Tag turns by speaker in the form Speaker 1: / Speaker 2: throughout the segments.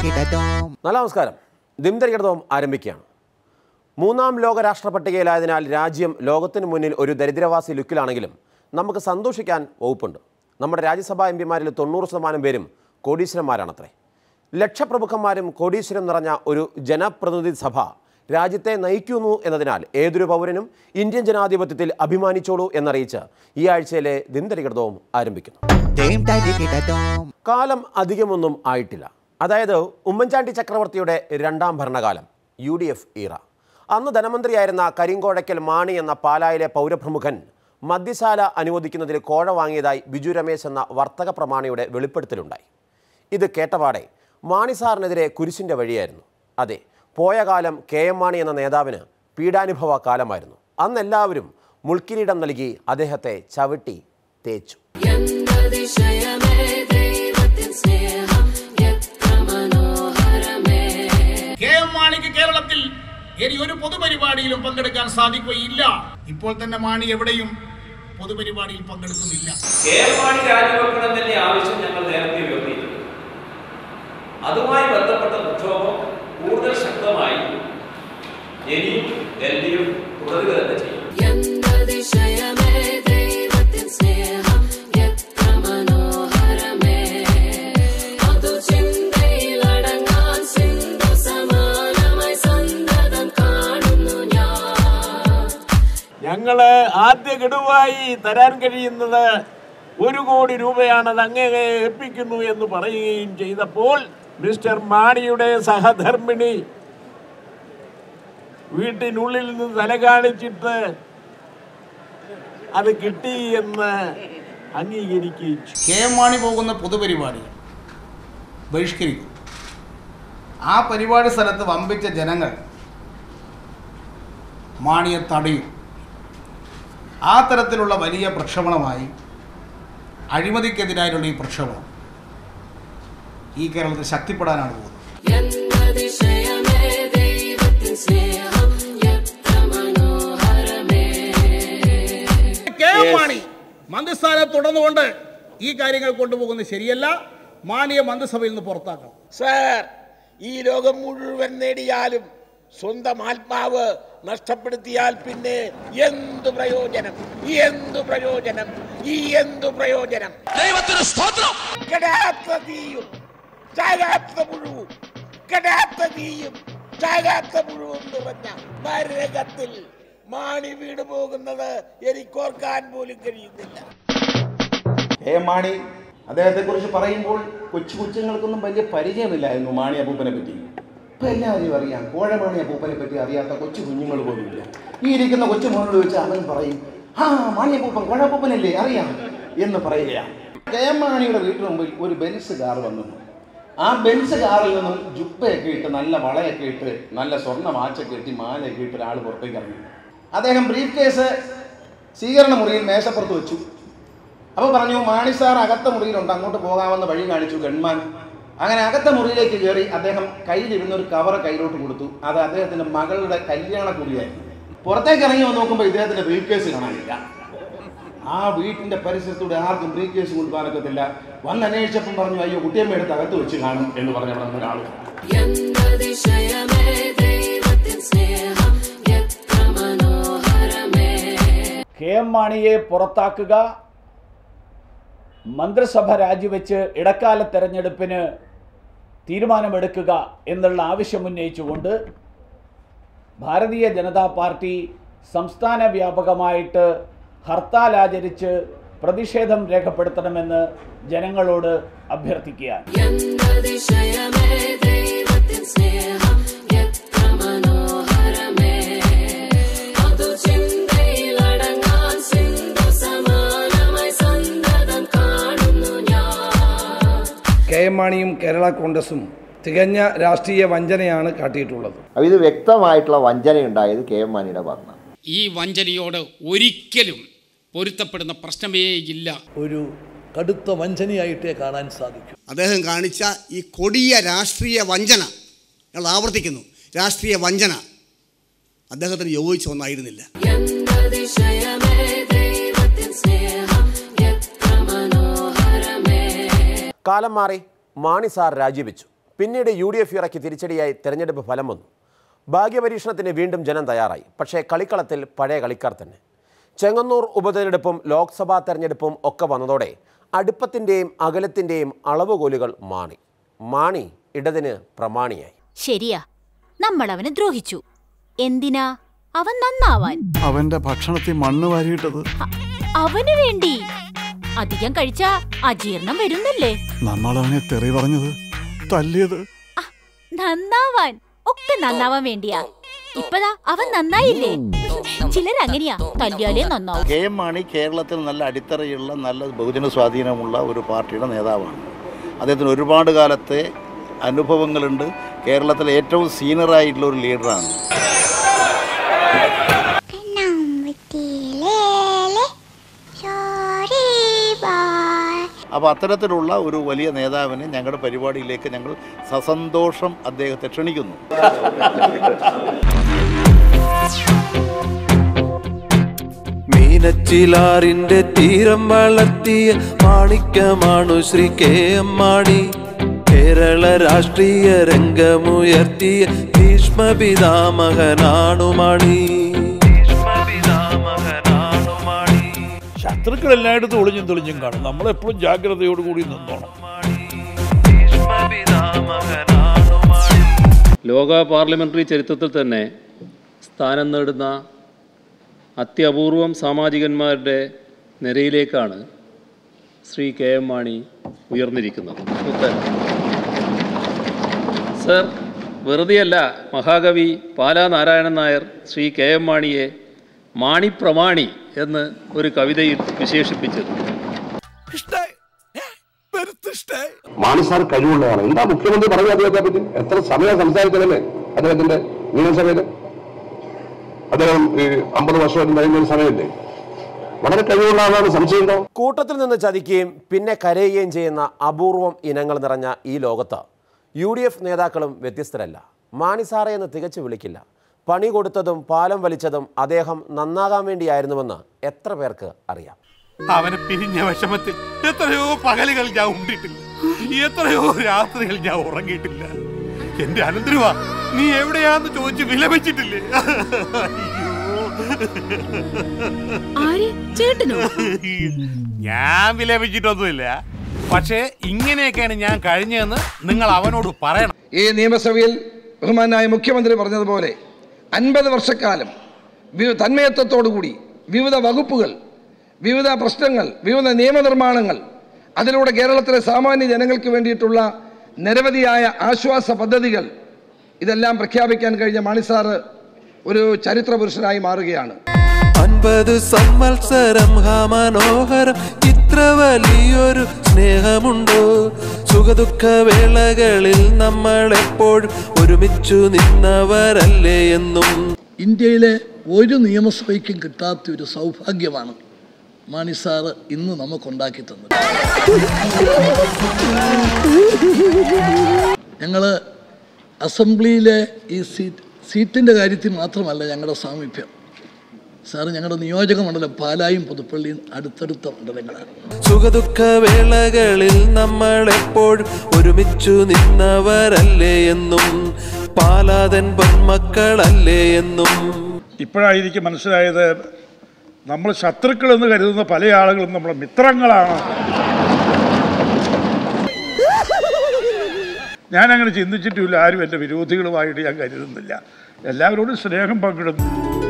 Speaker 1: നല്ല നമസ്കാരം ദിംതരികിടതവും ആരംഭിക്കുകയാണ് മൂന്നാം ലോക രാഷ്ട്ര പട്ടികയിലായതിനാൽ രാജ്യം ലോകത്തിന് മുന്നിൽ ഒരു ദരിദ്രവാസി ലുക്കിലാണെങ്കിലും നമുക്ക് സന്തോഷിക്കാൻ വകുപ്പുണ്ട് നമ്മുടെ രാജ്യസഭാ എം പിമാരിൽ തൊണ്ണൂറ് ശതമാനം പേരും കോടീശ്വരന്മാരാണത്രേ ലക്ഷപ്രമുഖന്മാരും കോടീശ്വരം നിറഞ്ഞ ഒരു ജനപ്രതിനിധി സഭ രാജ്യത്തെ നയിക്കുന്നു എന്നതിനാൽ ഏതൊരു പൗരനും ഇന്ത്യൻ ജനാധിപത്യത്തിൽ അഭിമാനിച്ചോളൂ എന്നറിയിച്ച് ഈ ആഴ്ചയിലെ ദിനതരികിടതവും ആരംഭിക്കുന്നു കാലം അധികമൊന്നും ആയിട്ടില്ല അതായത് ഉമ്മൻചാണ്ടി ചക്രവർത്തിയുടെ രണ്ടാം ഭരണകാലം യു ഡി എഫ് ഈറ അന്ന് ധനമന്ത്രിയായിരുന്ന കരിങ്കോഴയ്ക്കൽ മാണി എന്ന പാലായിലെ പൗരപ്രമുഖൻ മദ്യശാല അനുവദിക്കുന്നതിൽ കോഴ വാങ്ങിയതായി ബിജു രമേശ് എന്ന വർത്തക പ്രമാണിയുടെ വെളിപ്പെടുത്തലുണ്ടായി ഇത് കേട്ടപാടെ മാണി സാറിനെതിരെ കുരിശിൻ്റെ വഴിയായിരുന്നു അതെ പോയ കാലം കെ എം മാണി എന്ന നേതാവിന് പീഡാനുഭവ കാലമായിരുന്നു അന്ന് എല്ലാവരും മുൾക്കിരീടം നൽകി അദ്ദേഹത്തെ ചവിട്ടി തേച്ചു
Speaker 2: എന്തതിശയമേ ദൈവത്തിൻ സ്നേഹം എത്ര മനോഹരമേ
Speaker 3: കെ എം മാണിക്ക് കേരളത്തിൽ ഇനി ഒരു പൊതുപരിപാടിയിലും പങ്കെടുക്കാൻ സാധിക്കുകയില്ല ഇപ്പോൾ തന്നെ മാണി എവിടെയും പൊതുപരിപാടിയിൽ പങ്കെടുക്കുന്നില്ല
Speaker 4: കേരളമാണി രാജിവെക്കണം തന്നെ ആവശ്യം ഞങ്ങൾ നേരത്തെ ഉയർത്തിയിരുന്നു അതുമായി ബന്ധപ്പെട്ട പ്രക്ഷോഭം കൂടുതൽ ശക്തമായി ഇനിയും ഡൽഹിയും തുടരുക തന്നെ ചെയ്യും
Speaker 2: എന്തതിശയമേ ദൈവത്തിൻ സ്നേഹം എത്ര മനോഹരമേ അതു ചിന്തയിലടങ്ങാൻ സിന്ധു സമാനമായി സന്തതം കാണുന്നു ഞാൻ
Speaker 5: ഞങ്ങള് ആദ്യ ഗഡുവായി തരാൻ കഴിയുന്നത് ഒരു കോടി രൂപയാണത് അങ്ങേ ഏൽപ്പിക്കുന്നു എന്ന് പറയുകയും ചെയ്തപ്പോൾ മിസ്റ്റർ മാണിയുടെ സഹധർമ്മിണി വീട്ടിനുള്ളിൽ നിന്ന് തല കാണിച്ചിട്ട് അത് കിട്ടി എന്ന് അംഗീകരിക്കുകയും ചെയ്തു.
Speaker 3: കെ എം മാണി പോകുന്ന പൊതുപരിപാടി ബഹിഷ്കരിക്കും ആ പരിപാടി സ്ഥലത്ത് വമ്പിച്ച ജനങ്ങൾ മാണിയെ തടയും ആ തരത്തിലുള്ള വലിയ പ്രക്ഷോഭണമായി അഴിമതിക്കെതിരായിട്ടുള്ള ഈ പ്രക്ഷോഭണം ഈ കേരളത്തിൽ ശക്തിപ്പെടാനാണ് പോകുന്നത്
Speaker 2: എന്തതിശയമേ ദൈവത്തിൻ സ്നേഹം എത്ര മനോഹരമേ
Speaker 3: കെ എം മാണി മന്ത്രിസ്ഥാനം തുടർന്നുകൊണ്ട് ഈ കാര്യങ്ങൾ കൊണ്ടുപോകുന്നത് ശരിയല്ല മാണിയെ മന്ത്രിസഭയിൽ നിന്ന് പുറത്താക്കണം
Speaker 6: സാർ ഈ ലോകം മുഴുവൻ നേടിയാലും സ്വന്തം ആത്മാവ് നഷ്ടപ്പെടുത്തിയാൽ പിന്നെ എന്തു പ്രയോജനം എന്തു പ്രയോജനം ഈ എന്തു പ്രയോജനം ദൈവത്തിന് സ്തോത്രം കെടാത്ത തീയും ചാകാത്ത പുഴുവും കെടാത്ത തീയും ചാകാത്ത പുഴുവും നിറഞ്ഞ നരകത്തിൽ മാണി വീട് പോകുന്നത് എനിക്കോർക്കാൻ പോലും കഴിയുന്നില്ല
Speaker 7: എ എം മാണി അദ്ദേഹത്തെക്കുറിച്ച് പറയുമ്പോൾ കൊച്ചു കൊച്ചുങ്ങൾക്കൊന്നും വലിയ പരിചയമില്ലായിരുന്നു മാണി അപ്പൂപ്പനെ പറ്റി ഇപ്പം എല്ലാവരും അറിയാം കോഴമാണി അപ്പൂപ്പനെ പറ്റി അറിയാത്ത കൊച്ചു കുഞ്ഞുങ്ങൾ പോലും ഇല്ല ഈ ഇരിക്കുന്ന കൊച്ചു മോനോട് ചോദിച്ച് അവൻ പറയും ആ മാണി അപ്പൂപ്പൻ കോഴപ്പൂപ്പനല്ലേ അറിയാം എന്ന് പറയുകയാണ് കെ എം മാണിയുടെ വീട്ടിന് മുമ്പിൽ ഒരു ബെൻസ് കാർ വന്നു ആ ബെൻസ് കാറിൽ നിന്നും ജുപ്പയൊക്കെ ഇട്ട് നല്ല വളയൊക്കെ ഇട്ട് നല്ല സ്വർണ്ണ വാച്ചൊക്കെ ഇട്ട് മാലയൊക്കെ ഇട്ട് ഒരാൾ പുറത്തേക്ക് ഇറങ്ങി അദ്ദേഹം ബ്രീഫ് കേസ് സ്വീകരണ മുറിയിൽ മേശപ്പുറത്ത് വെച്ചു അപ്പോൾ പറഞ്ഞു മാണി സാർ അകത്ത മുറിയിലുണ്ട് അങ്ങോട്ട് പോകാമെന്ന് വഴി കാണിച്ചു ഗൺമാൻ അങ്ങനെ അകത്ത മുറിയിലേക്ക് കയറി അദ്ദേഹം കയ്യിലിരുന്ന ഒരു കവർ കയ്യിലോട്ട് കൊടുത്തു അത് അദ്ദേഹത്തിന്റെ മകളുടെ കല്യാണ കുറിയായിരുന്നു പുറത്തേക്ക് ഇറങ്ങി വന്ന് നോക്കുമ്പോൾ ഇദ്ദേഹത്തിന്റെ ബ്രീഫ് കേസ് കാണാനില്ല ആ വീട്ടിന്റെ പരിസരത്തൂടെ ആർക്കും ബ്രീഫ് കേസ് കൊണ്ടുപോകാനൊക്കത്തില്ല വന്ന് അന്വേഷിച്ചപ്പം പറഞ്ഞു അയ്യോ കുട്ടിയമ്മ എടുത്ത് അകത്ത് വെച്ച് കാണും എന്ന് പറഞ്ഞ അവിടെ ഒരാൾ
Speaker 2: എന്തതിശയമേ ദൈവത്തിൻ സ്നേഹം എത്ര മനോഹരമേ
Speaker 5: കെ എം മാണിയെ പുറത്താക്കുക മന്ത്രിസഭ രാജിവെച്ച് ഇടക്കാല തെരഞ്ഞെടുപ്പിന് തീരുമാനമെടുക്കുക എന്നുള്ള ആവശ്യമുന്നയിച്ചുകൊണ്ട് ഭാരതീയ ജനതാ പാർട്ടി സംസ്ഥാന വ്യാപകമായിട്ട് ഹർത്താൽ ആചരിച്ച് പ്രതിഷേധം രേഖപ്പെടുത്തണമെന്ന് ജനങ്ങളോട് അഭ്യർത്ഥിക്കുകയാണ്
Speaker 2: എന്തതിശയമേ ദൈവത്തിൻ സ്നേഹം എത്ര മനോഹരമേ അതു ചിന്തയിലടങ്ങാൻ സിന്ധു സമാനമായി സന്തതം കാണുന്നു ഞാൻ
Speaker 8: കെ എം മാണിയും കേരള കോൺഗ്രസും തികഞ്ഞ രാഷ്ട്രീയ വഞ്ചനയാണ് കാട്ടിയിട്ടുള്ളത്
Speaker 9: അപ്പോൾ ഇത് വ്യക്തമായിട്ടുള്ള വഞ്ചനയുണ്ടായത് കെ എം മാണിയുടെ ഭാഗത്താണ്
Speaker 10: ഈ വഞ്ചനയോട് ഒരിക്കലും പൊരുത്തപ്പെടുന്ന പ്രശ്നമേ ഇല്ല
Speaker 8: ഒരു കടുത്ത വഞ്ചനയായിട്ടേ കാണാൻ സാധിക്കും
Speaker 6: അദ്ദേഹം കാണിച്ച ഈ കൊടിയ രാഷ്ട്രീയ വഞ്ചന ഞങ്ങൾ ആവർത്തിക്കുന്നു രാഷ്ട്രീയ വഞ്ചന അദ്ദേഹത്തിന് യോജിച്ച ഒന്നായിരുന്നില്ല
Speaker 2: എന്തതിശയമേ ദൈവത്തിൻ സ്നേഹം എത്ര മനോഹരമേ
Speaker 1: കാലം മാറി മാണി സാർ രാജിവെച്ചു പിന്നീട് യു ഡി എഫ് ഇറക്കി തിരിച്ചടിയായി തെരഞ്ഞെടുപ്പ് ഫലം വന്നു ഭാഗ്യപരീക്ഷണത്തിന് വീണ്ടും ജനം തയ്യാറായി പക്ഷേ കളിക്കളത്തിൽ പഴയ കളിക്കാർ തന്നെ ചെങ്ങന്നൂർ ഉപതെരഞ്ഞെടുപ്പും ലോക്സഭാ തെരഞ്ഞെടുപ്പും ഒക്കെ വന്നതോടെ അടുപ്പത്തിൻ്റെയും അകലത്തിൻ്റെയും അളവുകോലുകൾ മാണി മാണി ഇടതിന് പ്രമാണിയായി
Speaker 11: ശരിയാ നമ്മൾ അവനെ ദ്രോഹിച്ചു എന്തിനാ അവൻ നന്നാവാൻ
Speaker 12: അവന്റെ ഭക്ഷണത്തിൽ മണ്ണ് വാരിയിട്ടത്
Speaker 11: അവന് വേണ്ടി അധികം കഴിച്ച അജീർണം വരുന്നല്ലേ
Speaker 12: നമ്മൾ അവനെ തെറി പറഞ്ഞത് തല്ലിയത്
Speaker 11: നന്നാവാൻ ഒക്കെ നന്നാവാൻ വേണ്ടിയാ ഇപ്പതാ അവൻ നന്നായില്ലേ ചിലരങ്ങനെയാ തല്ലിയാലേ നന്നാവും
Speaker 13: കെ എം മാണി കേരളത്തിൽ നല്ല അടിത്തറയുള്ള നല്ല ബഹുജന സ്വാധീനമുള്ള ഒരു പാർട്ടിയുടെ നേതാവാണ് അദ്ദേഹത്തിന് ഒരുപാട് കാലത്തെ അനുഭവങ്ങളുണ്ട് കേരളത്തിലെ ഏറ്റവും സീനിയറായിട്ടുള്ള ഒരു ലീഡറാണ് അപ്പോൾ അത്തരത്തിലുള്ള ഒരു വലിയ നേതാവിനെ ഞങ്ങളുടെ പരിപാടിയിലേക്ക് ഞങ്ങൾ സസന്തോഷം അദ്ദേഹത്തെ ക്ഷണിക്കുന്നു
Speaker 14: മീനച്ചിലാറിന്റെ തീരം വളർത്തിയ മാണിക്യമാണു ശ്രീ കെ എം മാണി കേരള രാഷ്ട്രീയ രംഗമുയർത്തിയ ഭീഷ്മപിതാമഹനാണു മാണി
Speaker 5: ശത്രുക്കൾ എല്ലായിടത്തും ഒളിഞ്ഞും തെളിഞ്ഞും കാണും നമ്മളെപ്പോഴും ജാഗ്രതയോടുകൂടി നിന്നോണം
Speaker 15: ലോക പാർലമെൻ്ററി ചരിത്രത്തിൽ തന്നെ സ്ഥാനം നേടുന്ന അത്യപൂർവം സാമാജികന്മാരുടെ നിരയിലേക്കാണ് ശ്രീ കെ എം മാണി ഉയർന്നിരിക്കുന്നത് ഉത്തരം സർ വെറുതെയല്ല മഹാകവി പാലാ നാരായണൻ നായർ ശ്രീ കെ എം മാണിയെ മാണിപ്രമാണി എന്ന് ഒരു കവിതയിൽ വിശേഷിപ്പിച്ചത്
Speaker 16: മാണി സാർ കഴിവുള്ളതാണ് എന്താ മുഖ്യമന്ത്രി പറഞ്ഞു അദ്ദേഹത്തെ പറ്റി എത്ര സമയം സംസാരിച്ചതല്ലേ അദ്ദേഹത്തിന്റെ നിയമസഭയില് അദ്ദേഹം ഈ അമ്പത് വർഷം കഴിയുന്ന ഒരു സമയല്ലേ വളരെ കഴിവുള്ള ആളാണ് സംശയമുണ്ടോ
Speaker 1: കൂട്ടത്തിൽ നിന്ന് ചതിക്കുകയും പിന്നെ കരയുകയും ചെയ്യുന്ന അപൂർവം ഇനങ്ങൾ നിറഞ്ഞ ഈ ലോകത്ത് യു ഡി എഫ് നേതാക്കളും വ്യത്യസ്തരല്ല മാണി സാറേ എന്ന് തികച്ചു വിളിക്കില്ല പണി കൊടുത്തതും പാലം വലിച്ചതും അദ്ദേഹം നന്നാകാൻ വേണ്ടിയായിരുന്നുവെന്ന് എത്ര പേർക്ക് അറിയാം
Speaker 17: അവനെ പിരിഞ്ഞ വിഷമത്തിൽ എത്രയോ പകലുകൾ ഞാൻ ഉണ്ടിട്ടില്ല എത്രയോ രാത്രികൾ ഞാൻ ഉറങ്ങിയിട്ടില്ല എന്റെ അനന്തരവാ നീ എവിടെയാന്ന് ചോദിച്ച് വിലപിച്ചിട്ടില്ലേ
Speaker 11: ചേട്ടനോ
Speaker 17: ഞാൻ വിലപിച്ചിട്ടൊന്നുമില്ല പക്ഷേ ഇങ്ങനെയൊക്കെയാണ് ഞാൻ കഴിഞ്ഞതെന്ന് നിങ്ങൾ അവനോട് പറയണം
Speaker 8: ഈ നിയമസഭയിൽ ബഹുമാനായ മുഖ്യമന്ത്രി പറഞ്ഞതുപോലെ അൻപത് വർഷക്കാലം വി- തന്മയത്വത്തോടുകൂടി വിവിധ വകുപ്പുകൾ വിവിധ പ്രശ്നങ്ങൾ വിവിധ നിയമനിർമ്മാണങ്ങൾ അതിലൂടെ കേരളത്തിലെ സാമാന്യ ജനങ്ങൾക്ക് വേണ്ടിയിട്ടുള്ള നിരവധിയായ ആശ്വാസ പദ്ധതികൾ ഇതെല്ലാം പ്രഖ്യാപിക്കാൻ കഴിഞ്ഞ മാണിസാറ് ഒരു ചരിത്ര പുരുഷനായി മാറുകയാണ്
Speaker 14: അൻപത് സംവത്സരം ഹാ മനോഹരം ഇത്ര വലിയൊരു സ്നേഹമുണ്ടോ സുഖദുഃഖ വേളകളിൽ നമ്മൾ എപ്പോഴും ഒരുമിച്ചു നിന്നവരല്ലേ എന്നും
Speaker 18: ഇന്ത്യയിലെ ഒരു നിയമസഭയ്ക്കും കിട്ടാത്ത ഒരു സൗഭാഗ്യമാണ് മാണി സാറ് ഇന്ന് നമുക്കുണ്ടാക്കി തന്നത് ഞങ്ങൾ അസംബ്ലിയിലെ ഈ സീറ്റ് സീറ്റിൻ്റെ കാര്യത്തിൽ മാത്രമല്ല ഞങ്ങളുടെ സാമീപ്യം സാറ് ഞങ്ങളുടെ നിയോജക മണ്ഡലം പാലായും പുതുപ്പള്ളിയും അടുത്തടുത്ത മണ്ഡലങ്ങളാണ്
Speaker 14: സുഖദുഃഖ വേളകളിൽ നമ്മൾ എപ്പോഴും ഒരുമിച്ചു നിന്നവരല്ലേ എന്നും പാലാതൻ പൊന്മക്കളല്ലേ എന്നും
Speaker 5: ഇപ്പോഴായിരിക്കും മനസ്സിലായത് നമ്മൾ ശത്രുക്കളെന്ന് കരുതുന്ന പല ആളുകളും നമ്മുടെ മിത്രങ്ങളാണ് ഞാനങ്ങനെ ചിന്തിച്ചിട്ടുമില്ല ആരും എൻ്റെ വിരോധികളുമായിട്ട് ഞാൻ കരുതുന്നില്ല എല്ലാവരോടും സ്നേഹം പങ്കിടുന്നു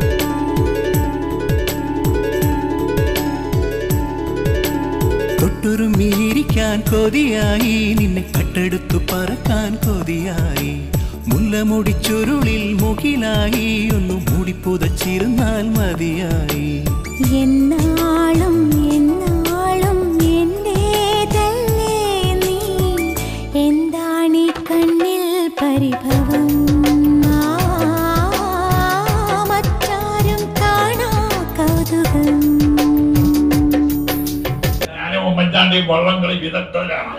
Speaker 19: തൊട്ടുരുമ്മിയിരിക്കാൻ കൊതിയായി നിന്നെ കട്ടെടുത്തു പറക്കാൻ കൊതിയായി മുല്ലമുടി ചുരുളിൽ മുകിലായി ഒന്ന് മൂടിപ്പുതച്ചിരുന്നാൽ മതിയായി
Speaker 2: എന്നാളും എന്നാളും എന്റേതല്ലേ നീ എന്താണീ കണ്ണിൽ പരിഭവം ആ, മറ്റാരും കാണാ കൗതുകം
Speaker 3: ഞാനും ഉമ്മൻചാണ്ടി വള്ളംകളി വിദഗ്ധരാണ്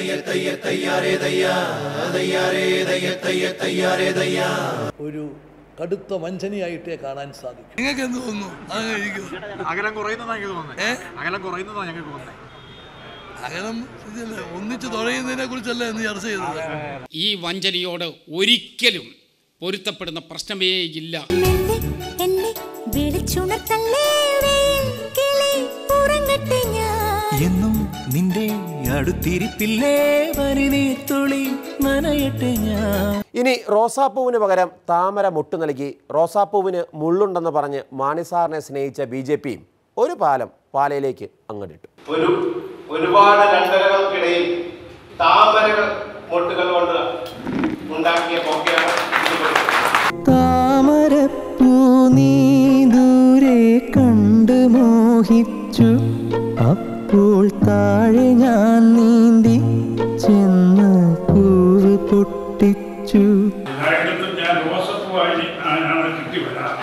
Speaker 8: ഒരു
Speaker 18: കടുത്ത വഞ്ചനയായിട്ടേ കാണാൻ സാധിക്കും നിങ്ങൾക്ക് എന്ത് തോന്നുന്നു
Speaker 17: അകലം കുറയുന്നതാണ് ഞങ്ങൾക്ക് തോന്നുന്നത് അകലം കുറയുന്നതാണ് ഞങ്ങൾക്ക് തോന്നുന്നത്
Speaker 18: അകലം ഇതല്ല ഒന്നിച്ച് തുഴയുന്നതിനെ കുറിച്ചല്ല എന്ന് ചർച്ച ചെയ്തത്
Speaker 10: ഈ വഞ്ചനയോട് ഒരിക്കലും പൊരുത്തപ്പെടുന്ന പ്രശ്നമേ ഇല്ല
Speaker 2: എന്നെ വിളിച്ചുണർത്തല്ലേ വെയിൽ കിളി ഉറങ്ങട്ടെ ഞാൻ
Speaker 19: എന്നും നിന്റെ അടുത്തിരിപ്പില്ലേ വരിനീർത്തുളി നനയട്ടെ ഞാൻ
Speaker 1: ഇനി റോസാപ്പൂവിന് പകരം താമര മുട്ടു നൽകി റോസാപ്പൂവിന് മുള്ളുണ്ടെന്ന് പറഞ്ഞ് മാണിസാറിനെ സ്നേഹിച്ച ബി ജെ പിയും ഒരു പാലം പാലയിലേക്ക് അങ്ങടിട്ടു
Speaker 20: ഒരു ഒരുപാട് രണ്ടരകൾക്കിടയിൽ താമരകൾ മൊട്ടുകൾ കൊണ്ട് ഉണ്ടാക്കിയ ബൊക്കെയാണ് ഇത് കൊടുക്കുന്നത്.
Speaker 19: താമരപ്പൂ നീ ദൂരെ കണ്ട് മോഹിച്ചു അപ്പോൾ താഴെ ഞാൻ നീന്തി ചെന്ന് പൂവ് പൊട്ടിച്ചു
Speaker 5: എല്ലായിടത്തും ഞാൻ റോസപ്പൂവായി ആണ് കിട്ടി വരാം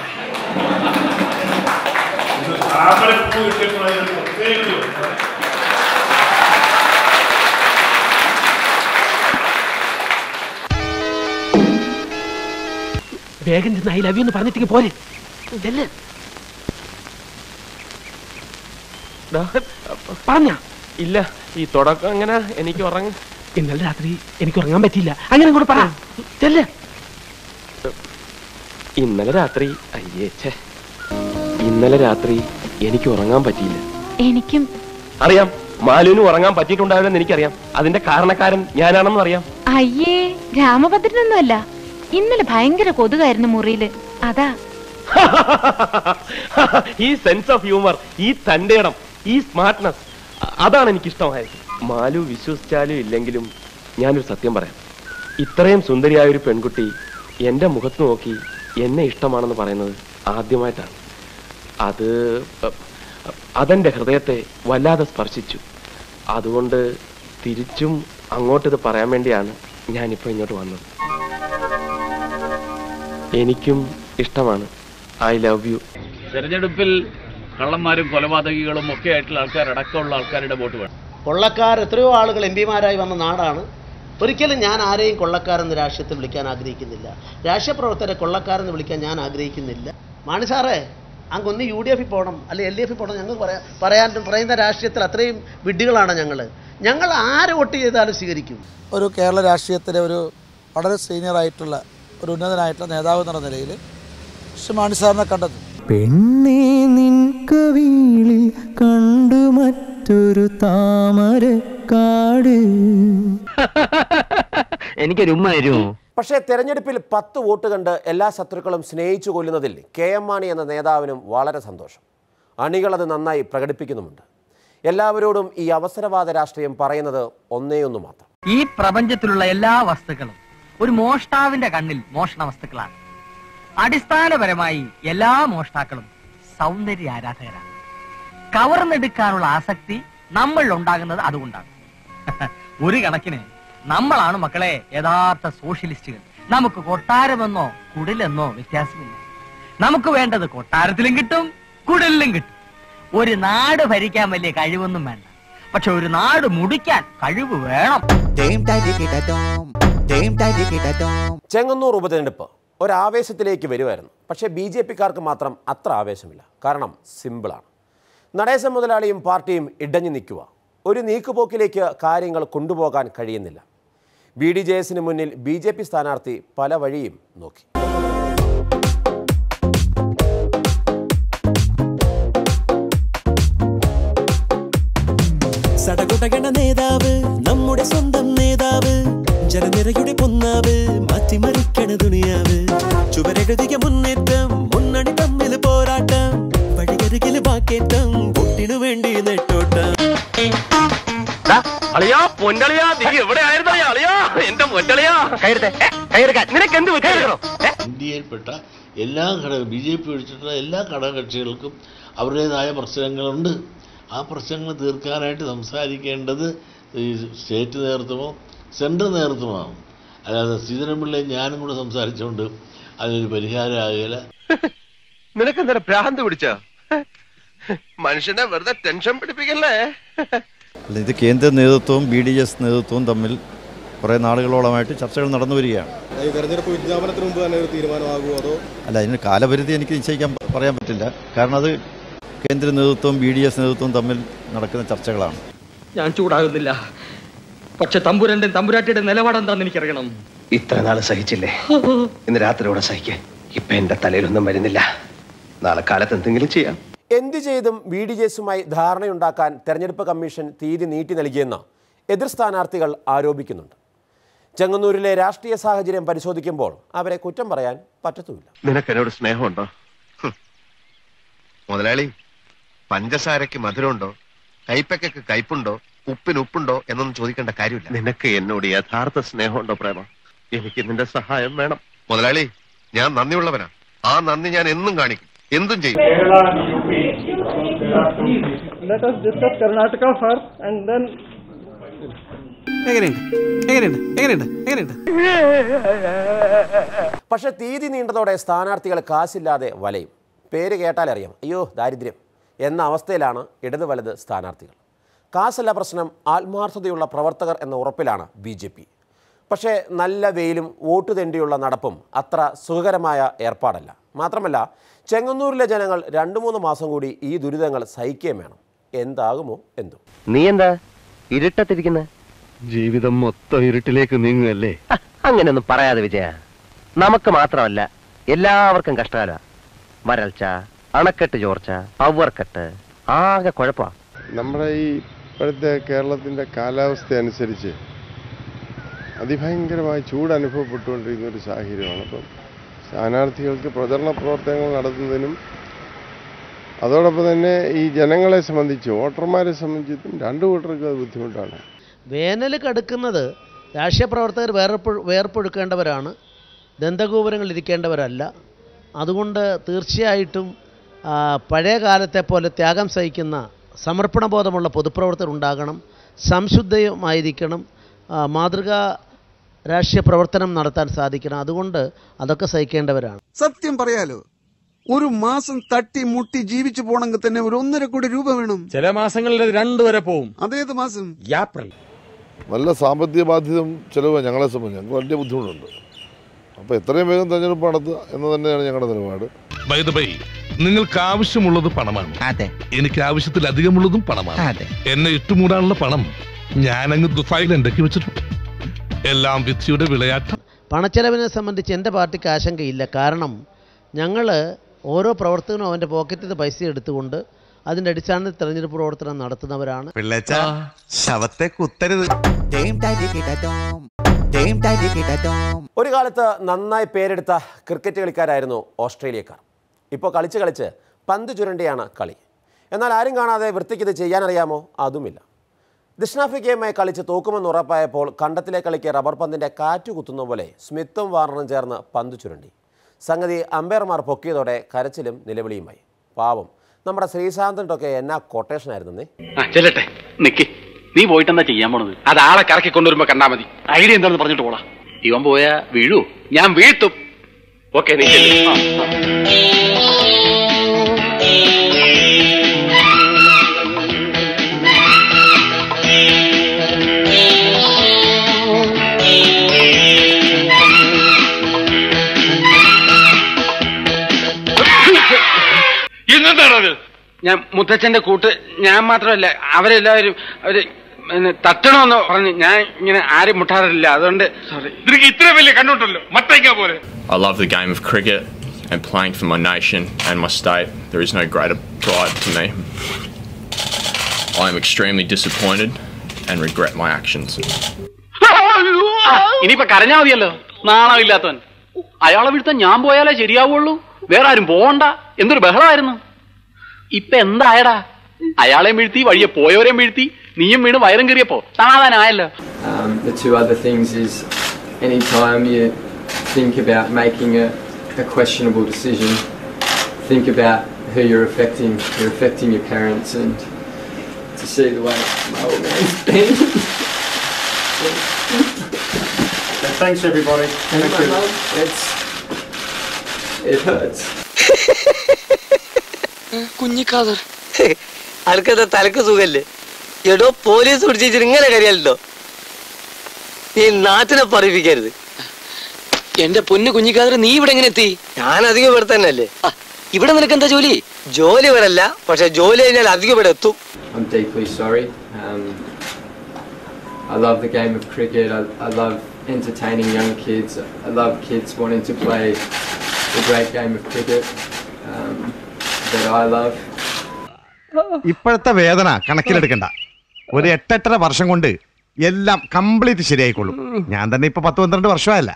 Speaker 5: ഇത് താമരപ്പൂ കിട്ടിയപ്പോൾ അതിന് പ്രത്യേകതയുണ്ട്
Speaker 21: വേഗം ചെന്ന് ഐ ലവ് യു എന്ന് പറഞ്ഞിട്ട് പോരെ ചെല്ല്. പറഞ്ഞ
Speaker 22: ഇല്ല ഈ തുടക്കം എങ്ങനെ എനിക്ക് ഉറങ്ങ
Speaker 21: ഇന്നലെ രാത്രി എനിക്ക് ഉറങ്ങാൻ പറ്റിയില്ല അങ്ങനെ കൂടെ പറ ചെല്ല്
Speaker 22: ഇന്നലെ രാത്രി അയ്യേ ഛേ ഇന്നലെ രാത്രി എനിക്ക് ഉറങ്ങാൻ പറ്റിയില്ല
Speaker 11: എനിക്കും
Speaker 22: അറിയാം മാലുവിന് ഉറങ്ങാൻ പറ്റിയിട്ടുണ്ടാവില്ലെന്ന് എനിക്കറിയാം അതിന്റെ കാരണക്കാരൻ ഞാനാണെന്നും അറിയാം
Speaker 11: അയ്യേ രാമഭദ്രനൊന്നുമല്ല ഇന്നലെ ഭയങ്കര കൊതുകായിരുന്നു മുറിയില് അതാ
Speaker 22: ഈ സെൻസ് ഓഫ് ഹ്യൂമർ ഈ തന്റെ ഇടം ഈ സ്മാർട്ട്നെസ് അതാണ് എനിക്ക് ഇഷ്ടമായത് മാലു വിശ്വസിച്ചാലും ഇല്ലെങ്കിലും ഞാനൊരു സത്യം പറയാം ഇത്രയും സുന്ദരിയായ ഒരു പെൺകുട്ടി എന്റെ മുഖത്ത് നോക്കി എന്നെ ഇഷ്ടമാണെന്ന് പറയുന്നത് ആദ്യമായിട്ടാണ് അത് അ, അതെന്റെ ഹൃദയത്തെ വല്ലാതെ സ്പർശിച്ചു അതുകൊണ്ട് തിരിച്ചും അങ്ങോട്ടിത് പറയാൻ വേണ്ടിയാണ് ഞാനിപ്പോൾ ഇങ്ങോട്ട് വന്നത് എനിക്കും ഇഷ്ടമാണ് ഐ ലവ് യു
Speaker 23: തെരഞ്ഞെടുപ്പിൽ കള്ളന്മാരും കൊലപാതകികളും ഒക്കെ ആയിട്ടുള്ള ആൾക്കാർ അടക്കമുള്ള ആൾക്കാരുടെ വോട്ട് വേണം
Speaker 24: കൊള്ളക്കാർ എത്രയോ ആളുകൾ എം പിമാരായി വന്ന നാടാണ് ഒരിക്കലും ഞാൻ ആരെയും കൊള്ളക്കാരെന്ന് രാഷ്ട്രീയത്തിൽ വിളിക്കാൻ ആഗ്രഹിക്കുന്നില്ല രാഷ്ട്രീയ പ്രവർത്തകരെ കൊള്ളക്കാരെന്ന് വിളിക്കാൻ ഞാൻ ആഗ്രഹിക്കുന്നില്ല മാണി സാറേ അങ്ങ് ഒന്ന് യു ഡി എഫിൽ പോകണം അല്ലെ എൽ ഡി എഫിൽ പോകണം ഞങ്ങൾ പറയാൻ പറയാൻ പറയുന്ന രാഷ്ട്രീയത്തിൽ അത്രയും വിഡ്ഢികളാണ് ഞങ്ങൾ ഞങ്ങൾ ആര് വോട്ട് ചെയ്താലും സ്വീകരിക്കും
Speaker 25: ഒരു കേരള രാഷ്ട്രീയത്തിലെ ഒരു വളരെ സീനിയറായിട്ടുള്ള ഒരു ഉന്നതനായിട്ടുള്ള നേതാവ് എന്നുള്ള നിലയിൽ ശ്രീ മാണി സാറിനെ കണ്ടത്
Speaker 19: പെണ്ണേ നിൻ കവിളിൽ കണ്ടു മറ്റൊരു താമരക്കാട്
Speaker 21: എനിക്കൊരു ഉമ്മ തരുമോ
Speaker 1: പക്ഷേ തെരഞ്ഞെടുപ്പിൽ പത്ത് വോട്ട് കണ്ട് എല്ലാ ശത്രുക്കളും സ്നേഹിച്ചു കൊല്ലുന്നതിൽ കെ എം മാണി എന്ന നേതാവിനും വളരെ സന്തോഷം അണികളത് നന്നായി പ്രകടിപ്പിക്കുന്നുമുണ്ട് എല്ലാവരോടും ഈ അവസരവാദ രാഷ്ട്രീയം പറയുന്നത് ഒന്നേയൊന്നു മാത്രം
Speaker 21: ഈ പ്രപഞ്ചത്തിലുള്ള എല്ലാ വസ്തുക്കളും ഒരു മോഷ്ടാവിന്റെ കണ്ണിൽ മോഷണ വസ്തുക്കളാണ് അടിസ്ഥാനപരമായി എല്ലാ മോഷ്ടാക്കളും സൗന്ദര്യ ആരാധകരാണ് കവർന്നെടുക്കാനുള്ള ആസക്തി നമ്മളിൽ ഉണ്ടാകുന്നത് അതുകൊണ്ടാണ് ഒരു കണക്കിന് നമ്മളാണ് മക്കളെ യഥാർത്ഥ സോഷ്യലിസ്റ്റുകൾ നമുക്ക് കൊട്ടാരമെന്നോ കുടിലെന്നോ വ്യത്യാസമില്ല നമുക്ക് വേണ്ടത് കൊട്ടാരത്തിലും കിട്ടും കുടിലിലും കിട്ടും ഒരു നാട് ഭരിക്കാൻ വലിയ കഴിവൊന്നും വേണ്ട പക്ഷെ ഒരു നാട് മുടിക്കാൻ കഴിവ് വേണം
Speaker 1: ചെങ്ങന്നൂർ ഉപതെരഞ്ഞെടുപ്പ് ഒരാവേശത്തിലേക്ക് വരുമായിരുന്നു പക്ഷേ ബി ജെ പിക്കാർക്ക് മാത്രം അത്ര ആവേശമില്ല കാരണം സിമ്പിളാണ് നടേശൻ മുതലാളിയും പാർട്ടിയും ഇടഞ്ഞു നിൽക്കുക ഒരു നീക്കുപോക്കിലേക്ക് കാര്യങ്ങൾ കൊണ്ടുപോകാൻ കഴിയുന്നില്ല ബി ഡി ജെ എസിന് മുന്നിൽ ബി ജെ പി സ്ഥാനാർത്ഥി പല വഴിയും നോക്കി
Speaker 19: സടകുടകണ നേതാവ് നമ്മുടെ സ്വന്തം നേതാവ് ജനനിരയുടെ പൊന്നാവ് മാറ്റിമറിക്കണ ദുനിയാവ് ചുവരെഴുതിയ മുന്നേറ്റം മുന്നണി തമ്മിൽ പോരാട്ടം വഴിയരികില് വാക്കേറ്റം പൊട്ടിനു വേണ്ടി നെട്ടോട്ടം
Speaker 22: അളിയാ പൊന്നളിയാ നീ എവിടെ ആയിരുന്നു അളിയാ എന്റെ പൊന്നളിയാ കയറത്തെ കയറുക നിനക്ക് എന്ത് പറ്റിയോ
Speaker 26: ഇന്ത്യയിൽപ്പെട്ട എല്ലാ ഘടക ബി ജെ പി ഒഴിച്ചിട്ടുള്ള എല്ലാ ഘടകകക്ഷികൾക്കും അവരുടേതായ പ്രശ്നങ്ങളുണ്ട് ആ പ്രശ്നങ്ങൾ തീർക്കാനായിട്ട് സംസാരിക്കേണ്ടത് ഈ സ്റ്റേറ്റ് നേതൃത്വമോ സെൻട്രൽ നേതൃത്വമാവും അല്ലാതെ ശ്രീധരൻപിള്ളയും ഞാനും കൂടെ സംസാരിച്ചുകൊണ്ട് അതിനൊരു പരിഹാരമാകില്ല
Speaker 22: നിനക്കെന്താ ഭ്രാന്ത് പിടിച്ച മനുഷ്യനെ വെറുതെ ടെൻഷൻ പിടിപ്പിക്കല്ലേ
Speaker 27: അല്ല ഇത് കേന്ദ്ര നേതൃത്വവും ബി ഡി എസ് നേതൃത്വവും തമ്മിൽ
Speaker 4: കുറേ നാളുകളോളമായിട്ട് ചർച്ചകൾ നടന്നു വരികയാണ്
Speaker 6: ഈ തെരഞ്ഞെടുപ്പ് വിജ്ഞാപനത്തിന് മുമ്പ് തന്നെ ഒരു തീരുമാനമാകുമോ അതോ
Speaker 4: അല്ല അതിന് കാലപരിധി എനിക്ക് നിശ്ചയിക്കാൻ പറയാൻ പറ്റില്ല കാരണം അത് കേന്ദ്ര നേതൃത്വവും ബി ഡി എസ് നേതൃത്വവും തമ്മിൽ നടക്കുന്ന ചർച്ചകളാണ്
Speaker 21: ഞാൻ ചൂടാകുന്നില്ല പക്ഷെ തമ്പുരന്റെ തമ്പുരാട്ടിയുടെ നിലപാടെന്താന്ന് എനിക്കറിയണം
Speaker 7: ഇത്ര നാള് സഹിച്ചില്ലേ ഇന്ന് രാത്രിയോടെ സഹിക്കേ ഇപ്പൊ എന്റെ തലയിലൊന്നും വരുന്നില്ല നാളെ കാലത്ത് എന്തെങ്കിലും ചെയ്യാം
Speaker 1: എന്ത് ചെയ്തും ബി ഡി ജെ എസുമായി ധാരണയുണ്ടാക്കാൻ തെരഞ്ഞെടുപ്പ് കമ്മീഷൻ തീയതി നീട്ടി നൽകിയെന്ന് എതിർ സ്ഥാനാർത്ഥികൾ ആരോപിക്കുന്നുണ്ട് ചെങ്ങന്നൂരിലെ രാഷ്ട്രീയ സാഹചര്യം പരിശോധിക്കുമ്പോൾ അവരെ കുറ്റം പറയാൻ പറ്റത്തുമില്ല
Speaker 9: നിനക്ക് എന്നോട് സ്നേഹമുണ്ടോ ഹും. മുതലാളി പഞ്ചസാരക്ക് മധുരമുണ്ടോ കൈപ്പയ്ക്ക് കയ്പുണ്ടോ ഉപ്പിന് ഉപ്പുണ്ടോ എന്നൊന്നും ചോദിക്കേണ്ട കാര്യമില്ല നിനക്ക് എന്നോട് യഥാർത്ഥ സ്നേഹമുണ്ടോ പ്രേമ എനിക്ക് നിന്റെ സഹായം വേണം മുതലാളി ഞാൻ നന്ദിയുള്ളവനാ ആ നന്ദി ഞാൻ എന്നും കാണിക്കും എന്തും ചെയ്യും
Speaker 12: Let us discuss Karnataka first and then
Speaker 13: എങ്ങനെയുണ്ട് എങ്ങനെയുണ്ട് എങ്ങനെയുണ്ട് എങ്ങനെയുണ്ട്
Speaker 1: പക്ഷെ തീയതി നീണ്ടതോടെ സ്ഥാനാർത്ഥികൾ കാശില്ലാതെ വലയും പേര് കേട്ടാലറിയാം അയ്യോ ദാരിദ്ര്യം എന്ന അവസ്ഥയിലാണ് ഇടത് വലത് സ്ഥാനാർത്ഥികൾ കാശല്ല പ്രശ്നം ആത്മാർത്ഥതയുള്ള പ്രവർത്തകർ എന്ന ഉറപ്പിലാണ് ബി ജെ പി പക്ഷേ നല്ല വെയിലും വോട്ട് തെണ്ടിയുള്ള നടപ്പും അത്ര സുഖകരമായ ഏർപ്പാടല്ല മാത്രമല്ല ചെങ്ങന്നൂരിലെ ജനങ്ങൾ രണ്ടു മൂന്ന് മാസം കൂടി ഈ ദുരിതങ്ങൾ സഹിക്കുകയും വേണം എന്താകുമോ എന്തോ
Speaker 7: നീ എന്താ ഇരുട്ടത്തിരിക്കുന്ന
Speaker 22: ജീവിതം മൊത്തം ഇരുട്ടിലേക്ക് നീങ്ങുകയല്ലേ
Speaker 7: അങ്ങനെയൊന്നും പറയാതെ വിജയ നമുക്ക് മാത്രമല്ല എല്ലാവർക്കും കഷ്ടകാല വരൾച്ച അണക്കെട്ട് ചോർച്ച പവർക്കെട്ട് ആകെ കുഴപ്പമാ
Speaker 27: നമ്മുടെ ഈ ഇപ്പോഴത്തെ കേരളത്തിൻ്റെ കാലാവസ്ഥ അനുസരിച്ച് അതിഭയങ്കരമായ ചൂട് അനുഭവപ്പെട്ടുകൊണ്ടിരിക്കുന്ന ഒരു സാഹചര്യമാണ് അപ്പം സ്ഥാനാർത്ഥികൾക്ക് പ്രചരണ പ്രവർത്തനങ്ങൾ നടത്തുന്നതിനും അതോടൊപ്പം തന്നെ ഈ ജനങ്ങളെ സംബന്ധിച്ച് വോട്ടർമാരെ സംബന്ധിച്ചും രണ്ടു കൂട്ടർക്കും അത് ബുദ്ധിമുട്ടാണ്
Speaker 24: വേനൽ കടുക്കുന്നത് രാഷ്ട്രീയ പ്രവർത്തകർ വേർപ്പ് വേർപ്പൊഴുക്കേണ്ടവരാണ് ദന്തഗോപുരങ്ങൾ ഇരിക്കേണ്ടവരല്ല അതുകൊണ്ട് തീർച്ചയായിട്ടും ആ, പഴയ കാലത്തെ പോലെ ത്യാഗം സഹിക്കുന്ന സമർപ്പണബോധമുള്ള പൊതുപ്രവർത്തകർ ഉണ്ടാകണം സംശുദ്ധമായിരിക്കണം ആ, മാതൃകാ രാഷ്ട്രീയ പ്രവർത്തനം നടത്താൻ സാധിക്കണം അതുകൊണ്ട് അതൊക്കെ സഹിക്കേണ്ടവരാണ്
Speaker 13: സത്യം പറയാലോ ഒരു മാസം തട്ടി മുട്ടി ജീവിച്ചു പോണെങ്കിൽ തന്നെ ഒരു ഒന്നര കോടി രൂപ വേണം
Speaker 17: ചില മാസങ്ങളിൽ അത് രണ്ടു വരെ പോവും
Speaker 13: അതേത് മാസം
Speaker 17: ഏപ്രിൽ
Speaker 28: നല്ല സാമ്പത്തിക ബാധ്യതയും ചിലവ് ഞങ്ങളെ സംബന്ധിച്ച് ഞങ്ങൾക്ക് വലിയ ബുദ്ധിമുട്ടുണ്ട് അപ്പോൾ എത്രയും വേഗം തെരഞ്ഞെടുപ്പ് നടത്തുക എന്ന് തന്നെയാണ് ഞങ്ങളുടെ നിലപാട്
Speaker 29: ബൈ ദ ബൈ നിങ്ങൾക്ക് ആവശ്യമുള്ളത് പണമാണ് അതെ എനിക്ക് ആവശ്യത്തിലധികമുള്ളതും പണമാണ് അതെ എന്നെ ഇട്ടുമൂടാനുള്ള പണം ഞാനങ്ങ് ദുഫായിൽ ഉണ്ടാക്കി വെച്ചിട്ടുണ്ട് എല്ലാം വിധിയുടെ വിളയാട്ടം
Speaker 24: പണച്ചെലവിനെ സംബന്ധിച്ച് എൻ്റെ പാർട്ടിക്ക് ആശങ്കയില്ല കാരണം ഞങ്ങൾ ഓരോ പ്രവർത്തകനും അവൻ്റെ പോക്കറ്റിൽ നിന്ന് പൈസ എടുത്തുകൊണ്ട് അതിൻ്റെ അടിസ്ഥാനത്തിൽ തെരഞ്ഞെടുപ്പ് പ്രവർത്തനം നടത്തുന്നവരാണ്
Speaker 30: പിള്ളേച്ച ശവത്തെ കുത്തരുത്
Speaker 1: ഒരു കാലത്ത് നന്നായി പേരെടുത്ത ക്രിക്കറ്റ് കളിക്കാരായിരുന്നു ഓസ്ട്രേലിയക്കാർ ഇപ്പോൾ കളിച്ച് കളിച്ച് പന്ത് ചുരണ്ടിയാണ് കളി എന്നാൽ ആരും കാണാതെ വൃത്തിക്ക് ഇത് ചെയ്യാനറിയാമോ അതുമില്ല ദക്ഷിണാഫ്രിക്കയുമായി കളിച്ച് തോക്കുമെന്ന് ഉറപ്പായപ്പോൾ കണ്ടത്തിലെ കളിക്ക് റബ്ബർ പന്തിൻ്റെ കാറ്റ് കുത്തുന്ന പോലെ സ്മിത്തും വാർണറും ചേർന്ന് പന്ത് ചുരണ്ടി സംഗതി അമ്പയർമാർ പൊക്കിയതോടെ കരച്ചിലും നിലവിളിയുമായി പാവം നമ്മുടെ ശ്രീശാന്തൻ്റെയൊക്കെ എന്നാ കൊട്ടേഷനായിരുന്നേ
Speaker 23: ആ ചെല്ലട്ടെ നിക്ക് നീ പോയിട്ട് എന്താ ചെയ്യാൻ പോണത് അത് ആളെ കറക്കി കൊണ്ടുവരുമ്പോ കണ്ടാ മതി ഐഡിയ എന്താണെന്ന് പറഞ്ഞിട്ട് പോടാ ഇവൻ പോയാ വീഴൂ ഞാൻ വീഴ്ത്തും ഓക്കെ നീ ചെല്ല്. ആ.
Speaker 22: ഇന്നെന്താണത്
Speaker 21: ഞാൻ മുത്തച്ഛന്റെ കൂട്ട് ഞാൻ മാത്രമല്ല അവരെല്ലാവരും അവര് പിന്നെ തട്ടണമെന്ന് പറഞ്ഞ് ഞാൻ ഇങ്ങനെ ആരും മുട്ടാറില്ല അതുകൊണ്ട് സോറി
Speaker 22: നിനക്ക് ഇത്ര വലിയ കണ്ണുണ്ടല്ലോ മത്തയ്ക്കാ പോലെ
Speaker 31: I love the game of cricket and playing for my nation and my state. There is no greater pride to me. I am extremely disappointed and regret my actions.
Speaker 21: ഇനിയിപ്പൊ കരഞ്ഞാ മതിയല്ലോ നാണമില്ലാത്തവൻ അയാളെ വീഴ്ത്താൻ ഞാൻ പോയാലേ ശരിയാവുള്ളൂ വേറെ ആരും പോകണ്ട എന്തൊരു ബഹളമായിരുന്നു ഇപ്പൊ എന്തായടാ അയാളെയും വീഴ്ത്തി വഴിയെ പോയവരെയും വീഴ്ത്തി നീയും വീണ് വയറും കയറിയപ്പോ സമാധാനമായല്ലോ
Speaker 32: Um, the two other things is anytime you think about making a, a questionable decision, think about who you're affecting. You're affecting your parents, and to see the way my old man's been.
Speaker 33: Thanks, everybody. Thank you.
Speaker 32: It's it hurts.
Speaker 21: കുഞ്ഞിക്കാതർ അനക്കത് തലക്ക് സുഖല്ലേ എടോ police പിടിച്ചിട്ട് ഇങ്ങനെ കരിയല്ലോ
Speaker 2: നീ നാട്ടിനെ പറയിപ്പിക്കരുത് എന്റെ പൊന്നു കുഞ്ഞിക്കാതിന് നീ ഇവിടെ എങ്ങനെ എത്തി ഞാൻ അധികം ഇവിടെ തന്നെ അല്ലേ ഇവിടെ നിനക്ക് എന്താ ജോലി ജോലി വരല്ല പക്ഷെ ജോലി കഴിഞ്ഞാൽ അധികം ഇവിടെ എത്തും
Speaker 32: I'm deeply sorry. Um, I love the game of cricket. I, I love entertaining young kids. I love kids wanting to play the great game of cricket um, that I love.
Speaker 30: ഇപ്പോഴത്തെ വേദന കണക്കിലെടുക്കണ്ട ഒരു എട്ടെട്ടര വർഷം കൊണ്ട് എല്ലാം complete ശരിയായിക്കൊള്ളും ഞാൻ തന്നെ ഇപ്പൊ പത്ത് പന്ത്രണ്ട് വർഷമായല്ല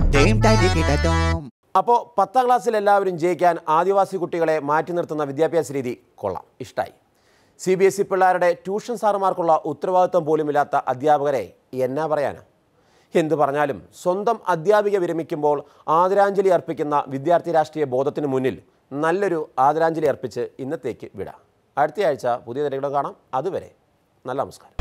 Speaker 1: അപ്പോൾ പത്താം ക്ലാസ്സിൽ എല്ലാവരും ജയിക്കാൻ ആദിവാസി കുട്ടികളെ മാറ്റി നിർത്തുന്ന വിദ്യാഭ്യാസ രീതി കൊള്ളാം ഇഷ്ടായി സി ബി എസ് ഇ പിള്ളേരുടെ ട്യൂഷൻ സാറുമാർക്കുള്ള ഉത്തരവാദിത്വം പോലുമില്ലാത്ത അധ്യാപകരെ എന്നാ പറയാനാ എന്ത് പറഞ്ഞാലും സ്വന്തം അധ്യാപിക വിരമിക്കുമ്പോൾ ആദരാഞ്ജലി അർപ്പിക്കുന്ന വിദ്യാർത്ഥി രാഷ്ട്രീയ ബോധത്തിന് മുന്നിൽ നല്ലൊരു ആദരാഞ്ജലി അർപ്പിച്ച് ഇന്നത്തേക്ക് വിടാം അടുത്തയാഴ്ച പുതിയ തിരകളും കാണാം അതുവരെ നല്ല നമസ്കാരം